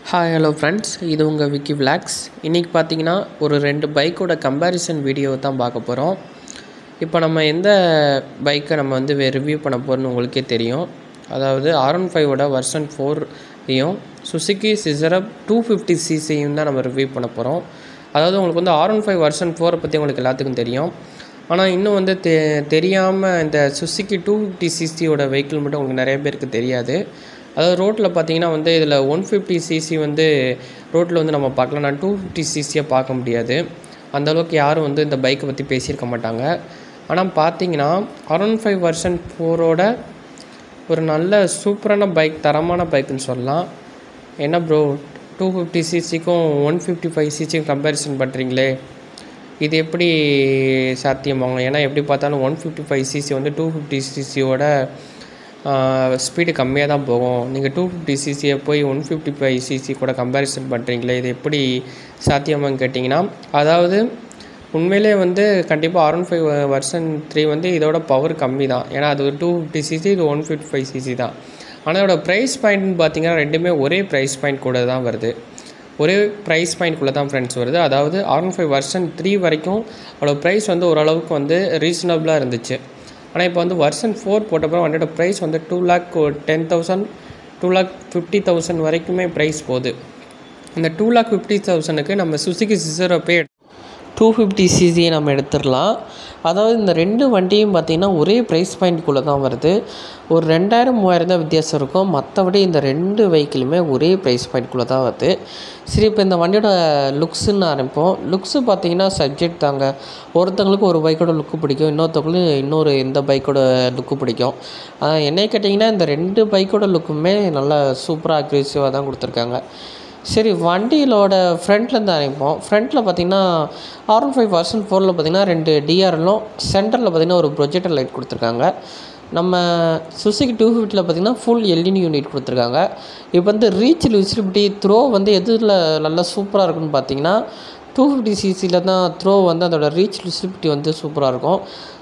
hi hello friends இது உங்கள் Vicky vlogs இன்றைக்கி பார்த்தீங்கன்னா ஒரு ரெண்டு பைக்கோட கம்பேரிசன் வீடியோ தான் பார்க்க போகிறோம் இப்போ நம்ம எந்த பைக்கை நம்ம வந்து ரிவ்யூ பண்ண போகிறோம்னு உங்களுக்கே தெரியும் அதாவது ஆர் ஒன் ஃபைவோட வர்ஷன் ஃபோரையும் சுசுக்கி சிசரப் டூ ஃபிஃப்டி சிசியும் தான் நம்ம ரிவ்யூ பண்ண போகிறோம் அதாவது உங்களுக்கு வந்து ஆர் ஒன் ஃபைவ் வர்ஷன் ஃபோரை பற்றி உங்களுக்கு எல்லாத்துக்கும் தெரியும் ஆனால் இன்னும் வந்து தெ தெரியாமல் இந்த சுசுக்கி டூ ஃபிஃப்டி சிசியோட வெஹிக்கிள் மட்டும் உங்களுக்கு நிறைய பேருக்கு தெரியாது அதாவது ரோட்டில் பார்த்தீங்கன்னா வந்து இதில் ஒன் ஃபிஃப்டி சிசி வந்து ரோட்டில் வந்து நம்ம பார்க்கலாம் நான் டூ ஃபிஃப்டி சிசியை பார்க்க முடியாது அந்த அளவுக்கு யாரும் வந்து இந்த பைக்கை பற்றி பேசியிருக்க மாட்டாங்க ஆனால் பார்த்தீங்கன்னா அரௌண்ட் ஃபைவ் வர்ஷன் ஃபோரோட ஒரு நல்ல சூப்பரான பைக் தரமான பைக்குன்னு சொல்லலாம் என்ன ப்ரோ டூ ஃபிஃப்டி சிசிக்கும் ஒன் ஃபிஃப்டி ஃபைவ் சிசிக்கும் கம்பேரிசன் பண்ணுறீங்களே இது எப்படி சாத்தியமாகும் ஏன்னா எப்படி பார்த்தாலும் ஒன் ஃபிஃப்டி ஃபைவ் சிசி வந்து டூ ஃபிஃப்டி சிசியோட ஸ்பீடு கம்மியாக தான் போகும் நீங்கள் டூ ஃபிஃப்டி சிசியை போய் ஒன் ஃபிஃப்டி ஃபைவ் சிசி கூட கம்பேரிசன் பண்ணுறீங்களே இது எப்படி சாத்தியமான்னு கேட்டிங்கன்னா அதாவது உண்மையிலே வந்து கண்டிப்பாக R one five version three வந்து இதோட பவர் கம்மி தான் ஏன்னா அது ஒரு டூ ஃபிஃப்டி சிசி இது ஒன் ஃபிஃப்டி ஃபைவ் சிசி தான் ஆனால் இதோட ப்ரைஸ் பாயிண்ட்னு பார்த்தீங்கன்னா ரெண்டுமே ஒரே ப்ரைஸ் பாயிண்ட் கூட தான் வருது ஒரே ப்ரைஸ் பாயிண்ட்குள்ளே தான் ஃப்ரெண்ட்ஸ் வருது அதாவது R one five version three வரைக்கும் அதோட ப்ரைஸ் வந்து ஓரளவுக்கு வந்து ரீசனபிளாக இருந்துச்சு ஆனால் இப்போ வந்து வர்ஷன் ஃபோர் போட்டப்பறம் வண்டியோட ப்ரைஸ் வந்து two lakh ten thousand two lakh fifty thousand வரைக்குமே ப்ரைஸ் போகுது இந்த டூ லேக் ஃபிஃப்டி தௌசண்ட்க்கு நம்ம சுசுகி சிசரை பே டூ ஃபிஃப்டி சிசியை நம்ம எடுத்துடலாம் அதாவது இந்த ரெண்டு வண்டியும் பார்த்திங்கன்னா ஒரே ப்ரைஸ் பாயிண்ட்குள்ளே தான் வருது ஒரு ரெண்டாயிரம் மூவாயிரம் தான் வித்தியாசம் இருக்கும் மற்றபடி இந்த ரெண்டு வெஹிக்கிளுமே ஒரே ப்ரைஸ் பாயிண்ட்குள்ளே தான் வருது சரி இப்போ இந்த வண்டியோட லுக்ஸுன்னு ஆரம்பிப்போம் லுக்ஸு பார்த்திங்கன்னா சப்ஜெக்ட் தாங்க ஒருத்தவங்களுக்கு ஒரு பைக்கோட லுக்கு பிடிக்கும் இன்னொருத்தவங்களுக்கு இன்னொரு இந்த பைக்கோட லுக்கு பிடிக்கும் என்னை கேட்டிங்கன்னா இந்த ரெண்டு பைக்கோட லுக்குமே நல்லா சூப்பராக அக்ரெசிவாக தான் கொடுத்துருக்காங்க சரி வண்டியிலோட ஃப்ரண்ட்லேருந்து ஆரம்பிப்போம் ஃப்ரண்ட்டில் பார்த்தீங்கன்னா ஆர் ஒன் ஃபைவ் பர்சன்ட் ஃபோரில் பார்த்தீங்கன்னா ரெண்டு டிஆர்எல்லும் சென்டரில் பார்த்தீங்கன்னா ஒரு ப்ரொஜெக்டர் லைட் கொடுத்துருக்காங்க நம்ம சுசுகி டூ ஃபிஃப்டியில் பார்த்திங்கன்னா ஃபுல் எல்இடி யூனிட் கொடுத்துருக்காங்க இப்போ வந்து ரீச் விசிபிலிட்டி த்ரோ வந்து எதில் நல்லா சூப்பராக இருக்குன்னு பார்த்தீங்கன்னா டூ ஃபிஃப்டி சிசியில் தான் த்ரோ வந்து அதோட ரீச் விசிபிலிட்டி வந்து சூப்பராக இருக்கும்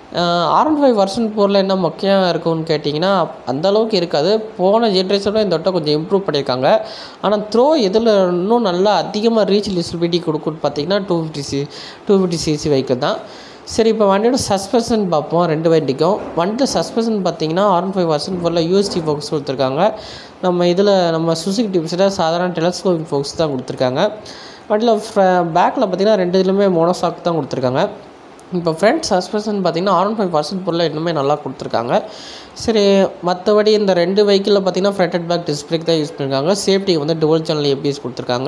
ஆர் ஒன் ஃபைவ் வர்ஷன் ஃபோரில் என்ன முக்கியம் இருக்கும்னு கேட்டிங்கன்னா அந்தளவுக்கு இருக்காது போன ஜென்ரேஷனோட இந்த வட்டம் கொஞ்சம் இம்ப்ரூவ் பண்ணியிருக்காங்க ஆனால் த்ரோ எதில் இன்னும் நல்லா அதிகமாக ரீச் விசிபிலிட்டி கொடுக்குன்னு பார்த்தீங்கன்னா two fifty C two fifty CC vehicle தான் சரி இப்போ வண்டியோட சஸ்பென்ஷன் பார்ப்போம் ரெண்டு வண்டிக்கும் வண்டியோட சஸ்பென்ஷன் பார்த்தீங்கன்னா ஆர் ஒன் ஃபைவ் வர்ஷன் ஃபோரில் யூஎஸ்டி ஃபோக்ஸ் கொடுத்துருக்காங்க நம்ம இதில் நம்ம சுசுகி டிப்ஸில் சாதாரண டெலஸ்கோபிக் ஃபோக்ஸ் தான் கொடுத்துருக்காங்க வண்டியில் பேக்கில் பார்த்தீங்கன்னா ரெண்டு இதுலையுமே மோனோசாக் தான் கொடுத்துருக்காங்க இப்போ ஃப்ரண்ட் சஸ்பென்ஷன் பார்த்திங்கன்னா ஆர் ஒன் ஃபைவ் பர்சன்ட் பொருள் இன்னுமே நல்லா கொடுத்துருக்காங்க சரி மற்றபடி இந்த ரெண்டு வெஹிக்கிளில் பார்த்திங்கன்னா ஃப்ரண்ட் அண்ட் பேக் டிஸ்பிளேக்கு தான் யூஸ் பண்ணியிருக்காங்க சேஃப்டிக்கு வந்து டுவல் சேனல் ஏபிஎஸ் கொடுத்துருக்காங்க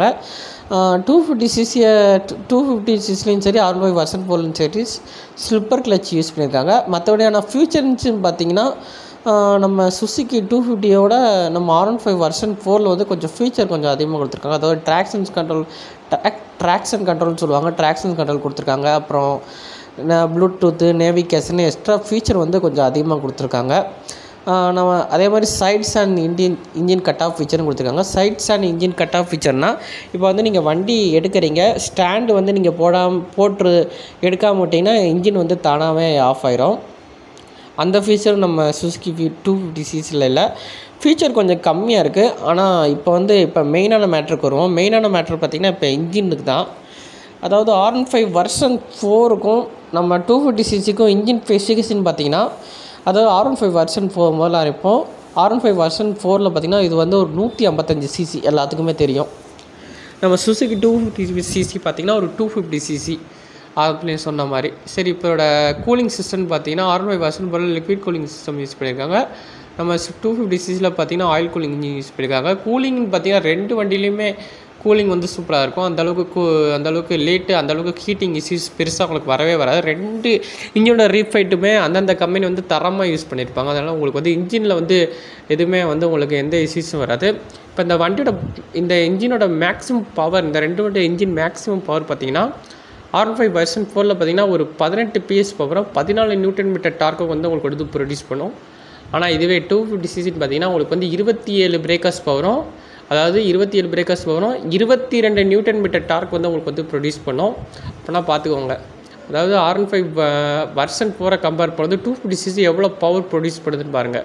டூ ஃபிஃப்டி சிசியை டூ ஃபிஃப்டி சிசிலையும் சரி ஆர் ஒன் ஃபைவ் பர்சன்ட் பொருளும் சரி ஸ்லிப்பர் கிளச் யூஸ் பண்ணியிருக்காங்க மற்றபடியான ஃபியூச்சர்ஸ்னு பார்த்திங்கன்னா நம்ம சுசுக்கி டூ ஃபிஃப்டியோட நம்ம ஆர் ஒன் ஃபைவ் வர்ஷன் ஃபோரில் வந்து கொஞ்சம் ஃபீச்சர் கொஞ்சம் அதிகமாக கொடுத்துருக்காங்க அதாவது ட்ராக்ஷன்ஸ் கண்ட்ரோல் ட்ராக் ட்ராக்ஷன் கண்ட்ரோல்னு சொல்லுவாங்க ட்ராக்ஷன் கண்ட்ரோல் கொடுத்துருக்காங்க அப்புறம் ப்ளூடூத்து நேவிகேஷன் எக்ஸ்ட்ரா ஃபீச்சர் வந்து கொஞ்சம் அதிகமாக கொடுத்துருக்காங்க நம்ம அதே மாதிரி sides and engine engine cut off ஃபீச்சரும் கொடுத்துருக்காங்க sides and engine cut off ஃபீச்சர்னால் இப்போ வந்து நீங்கள் வண்டி எடுக்கிறீங்க ஸ்டாண்டு வந்து நீங்கள் போடாமல் போட்டு எடுக்காமல் விட்டிங்கன்னா இன்ஜின் வந்து தானாகவே ஆஃப் ஆயிரும் அந்த ஃபீச்சர் நம்ம சுசுக்கி ஃபி டூ ஃபிஃப்டி சிசியில் இல்லை ஃபீச்சர் கொஞ்சம் கம்மியாக இருக்குது ஆனால் இப்போ வந்து இப்போ மெயினான மேட்ருக்கு வருவோம் மெயினான மேட்ரு பார்த்திங்கன்னா இப்போ இன்ஜினுக்கு தான் அதாவது ஆர் ஒன் ஃபைவ் வர்ஷன் ஃபோருக்கும் நம்ம டூ ஃபிஃப்டி சிசிக்கும் இன்ஜின் ஸ்பெசிஃபிகேஷன் பார்த்திங்கன்னா அதாவது R one five version four முதல்ல ஆரம்பிப்போம் ஆர் ஒன் ஃபைவ் வர்ஷன் ஃபோரில் பார்த்திங்கன்னா இது வந்து ஒரு நூற்றி ஐம்பத்தஞ்சு சிசி எல்லாத்துக்குமே தெரியும் நம்ம சுசுக்கி டூ ஃபிஃப்டி சிசி பார்த்திங்கன்னா ஒரு டூ ஃபிஃப்டி சிசி அப்படின்னு சொன்ன மாதிரி சரி இப்போட கூலிங் சிஸ்டம்னு பார்த்தீங்கன்னா ஆர் ஃபைவ் பர்சன்ட் போல் லிக்விட் கூலிங் சிஸ்டம் யூஸ் பண்ணியிருக்காங்க நம்ம டூ ஃபிஃப்டி சிசியில் பார்த்தீங்கன்னா ஆயில் கூலிங் இன்ஜின் யூஸ் பண்ணியிருக்காங்க கூலிங்னு பார்த்தீங்கன்னா ரெண்டு வண்டிலையுமே கூலிங் வந்து சூப்பராக இருக்கும் அந்தளவுக்கு கூ அந்தளவுக்கு லேட்டு அந்தளவுக்கு ஹீட்டிங் இஷ்யூஸ் பெருசாக உங்களுக்கு வரவே வராது ரெண்டு இன்ஜினோட ரீஃபைட்டுமே அந்தந்த கம்பெனி வந்து தரமாக யூஸ் பண்ணியிருப்பாங்க அதனால் உங்களுக்கு வந்து இன்ஜினில் வந்து எதுவுமே வந்து உங்களுக்கு எந்த இஷ்யூஸும் வராது இப்போ இந்த வண்டியோட இந்த இன்ஜினோட மேக்ஸிமம் பவர் இந்த ரெண்டு வண்டி இன்ஜின் மேக்ஸிமம் பவர் பார்த்தீங்கன்னா ஆர் ஃபைவ் பர்சன்ட் ஃபோரில் பார்த்தீங்கன்னா ஒரு பதினெட்டு பிஎஸ் பவரும் பதினாலு நியூட்டன் மீட்டர் டார்க்கை வந்து உங்களுக்கு வந்து ப்ரொடியூஸ் பண்ணும் ஆனால் இதுவே டூ ஃபிஃப்டி சிசின்னு பார்த்தீங்கன்னா உங்களுக்கு வந்து இருபத்தி ஏழு பிரேக்கர்ஸ் பவரும் அதாவது இருபத்தி ஏழு பிரேக்கர்ஸ் வரும் இருபத்தி ரெண்டு நியூட்டன் மீட்டர் டார்க் வந்து உங்களுக்கு வந்து ப்ரொடியூஸ் பண்ணும் அப்படின்னா பார்த்துக்கோங்க அதாவது ஆர் ஒன் ஃபைவ் வர்ஷன் ஃபோரை கம்பேர் பண்ணுறது டூ ஃபிஃப்டி சிசி எவ்வளோ பவர் ப்ரொடியூஸ் பண்ணுதுன்னு பாருங்கள்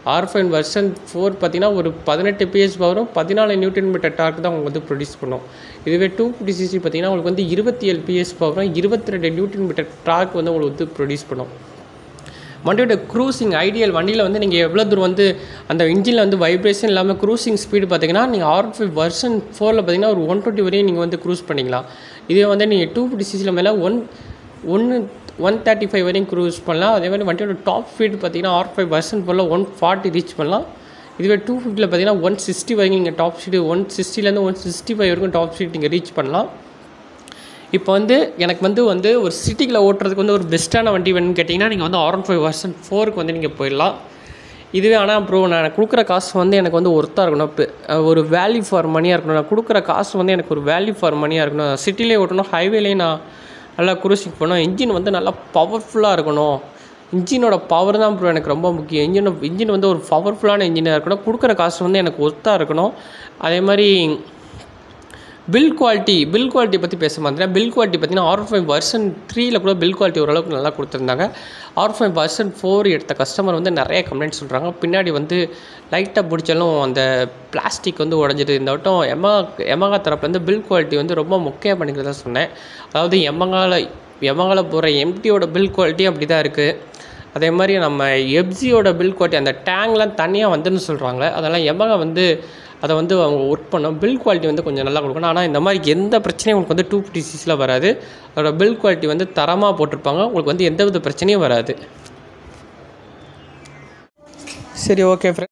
ஆர் ஃபைவ் வெர்ஷன் ஃபோர் பார்த்தீங்கன்னா ஒரு பதினெட்டு பிஎஸ் பவரும் பதினாலு நியூட்டன் மீட்டர் டார்க் தான் உங்களுக்கு வந்து ப்ரொடியூஸ் பண்ணும் இதுவே டூ ஃபிஃப்டி சிசி பார்த்தீங்கன்னா உங்களுக்கு வந்து இருபத்தி ஏழு பிஎஸ் பவரும் இருபத்தி ரெண்டு நியூட்டன் மீட்டர் டார்க் வந்து உங்களுக்கு வந்து ப்ரொடியூஸ் பண்ணும் வண்டியோட க்ரூசிங் ஐடியல் வண்டியில் வந்து நீங்கள் எவ்வளோ தூரம் வந்து அந்த இன்ஜினில் வந்து வைப்ரேஷன் இல்லாமல் க்ரூசிங் ஸ்பீடு பார்த்தீங்கன்னா நீங்கள் ஆர் ஃபைவ் வெர்ஷன் ஃபோரில் பார்த்தீங்கன்னா ஒரு ஒன் டுவெண்ட்டி வரையும் நீங்கள் வந்து க்ரூஸ் பண்ணிக்கலாம் இதே வந்து நீங்கள் டூ ஃபிஃப்டி சிசியில் மேலே ஒன் ஒன்று ஒன் தேர்ட்டி ஃபைவ் வரையும் க்ரூஸ் பண்ணலாம் அதே மாதிரி வண்டியோட டாப் ஸ்பீடு பார்த்தீங்கன்னா ஆர் ஃபைவ் வெர்ஷன் ஃபோரில் ஒன் ஃபார்ட்டி ரீச் பண்ணலாம் இதுவே டூ ஃபிஃப்டியில் பார்த்தீங்கன்னா ஒன் சிக்ஸ்டி வரைக்கும் நீங்கள் டாப் ஸ்பீடு ஒன் சிக்ஸ்டிலேருந்து ஒன் சிக்ஸ்டி ஃபைவ் வரைக்கும் டாப் ஸ்பீட் நீங்கள் ரீச் பண்ணலாம் இப்போ வந்து எனக்கு வந்து வந்து ஒரு சிட்டிக்குள்ளே ஓட்டுறதுக்கு வந்து ஒரு பெஸ்ட்டான வண்டி வேணும்னு கேட்டிங்கன்னா நீங்கள் வந்து ஆர் ஒன் ஃபைவ் வெர்ஷன் ஃபோருக்கு வந்து நீங்கள் போயிடலாம் இதுவே ஆனால் ப்ரோ நான் கொடுக்குற காசு வந்து எனக்கு வந்து ஒர்த்தாக இருக்கணும் இப்போ ஒரு வேல்யூ ஃபார் மணியாக இருக்கணும் நான் கொடுக்குற காசு வந்து எனக்கு ஒரு வேல்யூ ஃபார் மணியாக இருக்கணும் சிட்டிலே ஓட்டணும் ஹைவேலேயும் நான் நல்லா குரூசிங் பண்ணணும் இன்ஜின் வந்து நல்லா பவர்ஃபுல்லாக இருக்கணும் இன்ஜினோட பவர் தான் ப்ரோ எனக்கு ரொம்ப முக்கியம் இன்ஜின் இன்ஜின் வந்து ஒரு பவர்ஃபுல்லான இன்ஜினாக இருக்கணும் கொடுக்குற காசு வந்து எனக்கு ஒர்த்தாக இருக்கணும் அதே மாதிரி பில் குவாலிட்டி பில் குவாலிட்டி பற்றி பேச மாட்டேன் பில் குவாலிட்டி பார்த்தீங்கன்னா ஆர் ஃபைவ் வெர்ஷன் த்ரீயில் கூட பில் குவாலிட்டி ஓரளவுக்கு நல்லா கொடுத்துருந்தாங்க ஆர் ஃபைவ் வெர்ஷன் ஃபோர் எடுத்த கஸ்டமர் வந்து நிறைய கம்ப்ளைண்ட் சொல்கிறாங்க பின்னாடி வந்து லைட்டாக பிடிச்சாலும் அந்த பிளாஸ்டிக் வந்து உடஞ்சிது இந்த வட்டம் எமகா எமகா தரப்புலேருந்து பில் குவாலிட்டி வந்து ரொம்ப முக்கியம் பண்ணிக்கிறதா சொன்னேன் அதாவது எமகால எமகால போகிற எம்டியோட பில் குவாலிட்டி அப்படி தான் இருக்குது அதே மாதிரி நம்ம எப்சியோட பில் குவாலிட்டி அந்த டேங்க்லாம் தனியாக வந்துன்னு சொல்கிறாங்க அதெல்லாம் எமகா வந்து அதை வந்து அவங்க ஒர்க் பண்ணோம் பில் குவாலிட்டி வந்து கொஞ்சம் நல்லா கொடுக்கணும் ஆனால் இந்த மாதிரி எந்த பிரச்சனையும் உங்களுக்கு வந்து டூ ஃபிஃப்டி சிக்ஸில் வராது அதோட பில் குவாலிட்டி வந்து தரமாக போட்டிருப்பாங்க உங்களுக்கு வந்து எந்த வித பிரச்சனையும் வராது சரி ஓகே ஃப்ரெண்ட்